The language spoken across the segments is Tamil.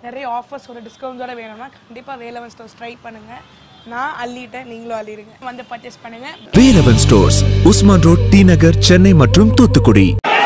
நிறைய ஆஃபர்ஸோட டிஸ்கவுண்ட்ஸோட வேணும்னா கண்டிப்பாக வேலவன் ஸ்டோர்ஸ் ட்ரை பண்ணுங்கள் நான் அள்ளிட்டேன் நீங்களும் அள்ளிடுங்க வந்து பர்ச்சேஸ் பண்ணுங்கள் Velavan stores Usman road T Nagar Chennai மற்றும் தூத்துக்குடி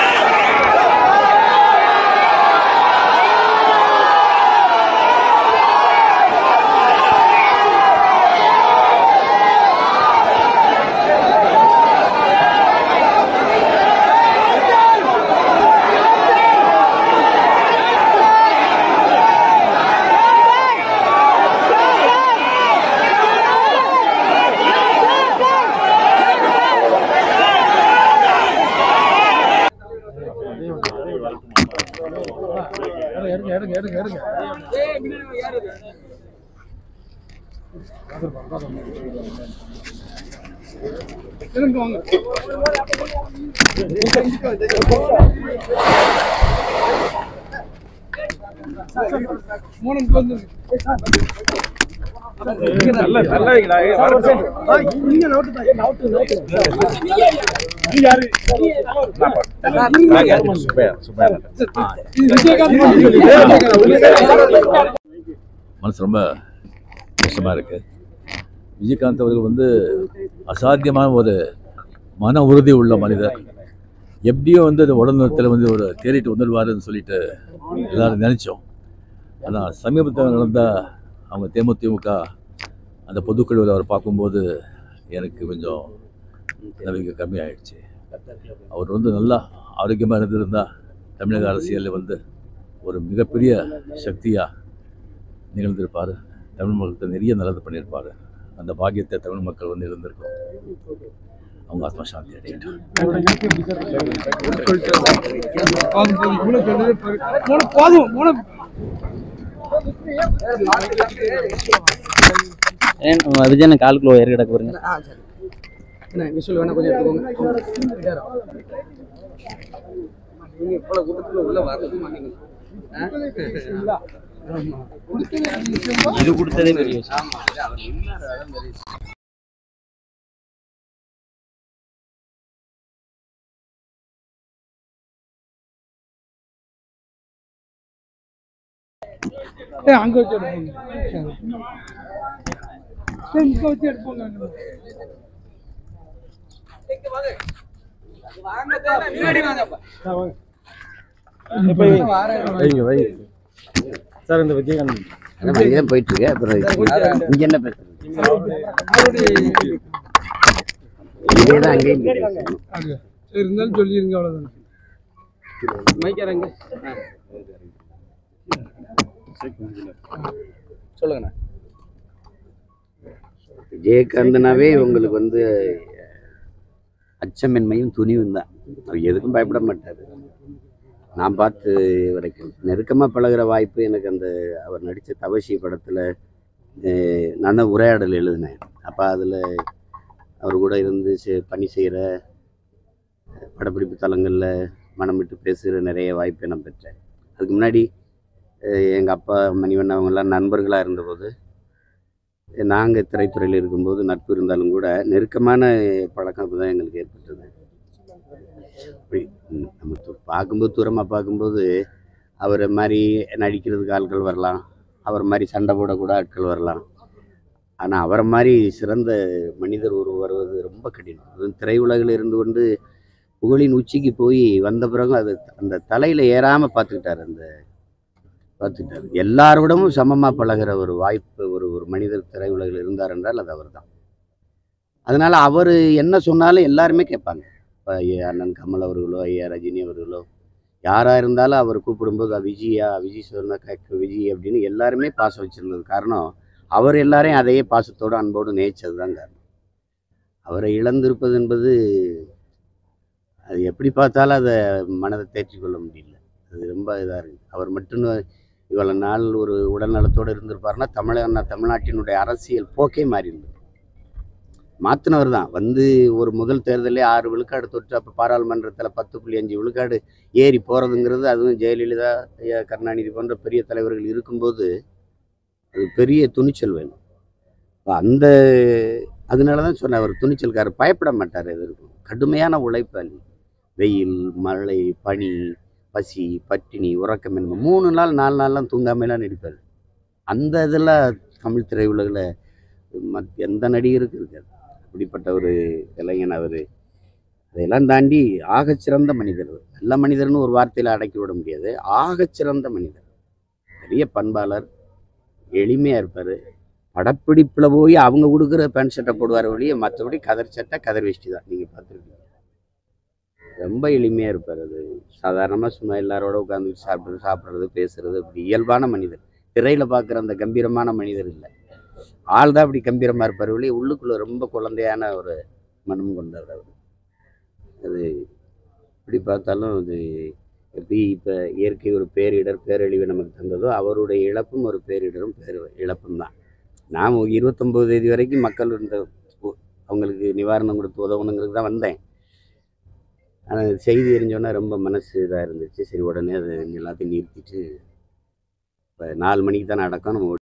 மனசு ரொம்ப கஷ்டமாக இருக்கு விஜயகாந்த் அவர்கள் வந்து அசாத்தியமான ஒரு மன உறுதி உள்ள மனிதர் எப்படியோ வந்து அந்த உடல்நலத்தில் வந்து ஒரு தேறிட்டு வந்துடுவாருன்னு சொல்லிட்டு எல்லாரும் நினச்சோம் ஆனால் சமீபத்தில் நடந்த அவங்க தேமுதிமுக அந்த பொதுக்குழுவில் அவர் பார்க்கும்போது எனக்கு கொஞ்சம் நம்பிக்கை கம்மியாயிடுச்சு அவர் வந்து நல்லா ஆரோக்கியமாக இருந்திருந்தால் தமிழக அரசியலில் வந்து ஒரு மிகப்பெரிய சக்தியாக நிகழ்ந்திருப்பார் தமிழ் மக்களுக்கு நிறைய நல்லது பண்ணியிருப்பார் அந்த பாக்கியத்தை தமிழ் மக்கள் வந்து இருந்திருக்கும் அவங்க ஆத்மா சாந்தி அடையட்டும் ஏன் விஜயன் காலுக்குள்ள ஏறி கிடக்கு பாருங்க என்ன விஷுவல் வேணா கொஞ்சம் எடுத்துக்கோங்க நீங்க இவ்வளவு கூட்டத்துல உள்ள வரது மாட்டீங்க இது கொடுத்ததே பெரிய விஷயம் ஆமா அது அவர் நின்னாரு அதான் பெரிய விஷயம். அங்க வச்சு எடுப்போங்க இங்க வச்சு எடுப்போங்க முன்னாடி வாங்கப்பா. வைங்க வைங்க சார் இந்த விஜயகாந்த் இதான் போயிட்டு இருக்கு அப்புறம் இங்க என்ன பேசுறது இதேதான் அங்கேயும் பேசுறது. சரி இருந்தாலும் சொல்லிருங்க அவ்வளவுதான் மைக்காரங்க சொல்லுங்கண்ணா விஜயகாந்தனாவே உங்களுக்கு வந்து அச்சமின்மையும் துணிவும் தான் அவர் எதுக்கும் பயப்பட மாட்டார் நான் பார்த்து வரைக்கும் நெருக்கமாக பழகுற வாய்ப்பு எனக்கு அந்த அவர் நடித்த தவசி படத்தில் நான் தான் உரையாடல் எழுதினேன் அப்போ அதில் அவர் கூட இருந்து செ- பணி செய்கிற படப்பிடிப்பு தலங்களில் மனம் விட்டு பேசுகிற நிறைய வாய்ப்பை நான் பெற்றேன் அதுக்கு முன்னாடி எங்கள் அப்பா மணிவண்ணன் அவங்கெல்லாம் நண்பர்களாக இருந்தபோது நாங்கள் திரைத்துறையில் இருக்கும்போது நட்பு இருந்தாலும் கூட நெருக்கமான பழக்கம் அப்போ தான் எங்களுக்கு ஏற்பட்டது அப்படி ம், நம்ம து- பார்க்கும்போது தூரமாக பார்க்கும்போது அவரை மாதிரி நடிக்கிறதுக்கு ஆட்கள் வரலாம் அவர் மாதிரி சண்டை போடக்கூட ஆட்கள் வரலாம் ஆனால் அவரை மாதிரி சிறந்த மனிதர் ஒரு வருவது ரொம்ப கடினம் அதுவும் திரையுலகில் இருந்து கொண்டு புகழின் உச்சிக்கு போய் வந்த பிறகு அது அந்த தலையில் ஏறாமல் பார்த்துக்கிட்டார் அந்த பார்த்துக்கிட்டார் எல்லாரோடவும் சமமாக பழகுற ஒரு வாய்ப்பு ஒரு ஒரு மனிதர் திரையுலகில் இருந்தார் என்றால் அது அவர் தான் அதனால் அவர் என்ன சொன்னாலும் எல்லாருமே கேட்பாங்க இப்போ அண்ணன் கமல் அவர்களோ ஐயா ரஜினி அவர்களோ யாராக இருந்தாலும் அவர் கூப்பிடும்போது "அ, விஜயா விஜய் சொன்ன கேட்க விஜய் அப்படின்னு எல்லாருமே பாசம் வச்சிருந்தது காரணம் அவர் எல்லாரையும் அதையே பாசத்தோடு அன்போடு நேச்சது தான் காரணம் அவரை இழந்திருப்பது என்பது அது எப்படி பார்த்தாலும் அதை மனதை தேற்றிக் கொள்ள முடியல அது ரொம்ப இதாக இருக்குது அவர் மட்டும் இவ்வளோ நாள் ஒரு உடல்நலத்தோடு இருந்திருப்பாருன்னா தமிழக தமிழ்நாட்டினுடைய அரசியல் போக்கே மாறி இருந்திருக்கும் மாற்றினவர் தான் வந்து ஒரு முதல் தேர்தலே ஆறு விழுக்காடு தொட்டு அப்போ பாராளுமன்றத்தில் பத்து புள்ளி அஞ்சு விழுக்காடு ஏறி போகிறதுங்கிறது அதுவும் ஜெயலலிதா ஐயா கருணாநிதி போன்ற பெரிய தலைவர்கள் இருக்கும்போது அது பெரிய துணிச்சல் வேணும் அப்ப அந்த அதனால தான் சொன்னேன் அவர் துணிச்சல்காரர் பயப்பட மாட்டார் எதற்கும் கடுமையான உழைப்பாளி வெயில் மழை பனி பசி பட்டினி உறக்கமின்மை மூணு நாள் நாலு நாள்லாம் தூங்காமைலாம் நடிப்பார் அந்த இதெல்லாம் தமிழ் திரையுலகில் மத் எந்த நடிகருக்கும் இருக்காது அப்படிப்பட்ட ஒரு இளைஞன் அவர் அதையெல்லாம் தாண்டி ஆகச்சிறந்த மனிதர் அவர். நல்ல மனிதர்னு ஒரு வார்த்தையில் அடக்கி விட முடியாது ஆகச்சிறந்த மனிதர் பெரிய பண்பாளர் எளிமையாக இருப்பார் படப்பிடிப்பில் போய் அவங்க கொடுக்குற பேண்ட் சட்டை போடுவார் வழியே மற்றபடி கதர் சட்டை கதர் வேஷ்டி தான் நீங்கள் பார்த்துருக்கீங்க ரொம்ப எளிமையாக இருப்பார் அது சாதாரணமாக சும்மா எல்லாரோட உட்காந்து சாப்பிட்றது சாப்பிட்றது பேசுறது அப்படி இயல்பான மனிதர் திரையில் பார்க்குற அந்த கம்பீரமான மனிதர் இல்லை ஆள் தான் அப்படி கம்பீரமாக இருப்பார் வெளியே உள்ளுக்குள்ளே ரொம்ப குழந்தையான ஒரு மனம் கொண்டவர் அவர் அது இப்படி பார்த்தாலும் அது எப்படி இப்போ இயற்கை ஒரு பேரிடர் பேரழிவு நமக்கு தந்ததோ அவருடைய இழப்பும் ஒரு பேரிடரும் பேர் இழப்பும் தான் நான் இருபத்தொம்போது தேதி வரைக்கும் மக்கள் இந்த உ- அவங்களுக்கு நிவாரணம் கொடுத்து உதவணுங்கிறது தான் வந்தேன் ஆனால் செய்தி எரிஞ்சோன்னே ரொம்ப மனசு இதாக இருந்துச்சு சரி உடனே அதை எல்லாத்தையும் நிறுத்திட்டு இப்போ நாலு மணிக்கு தான் நடக்கும் நம்ம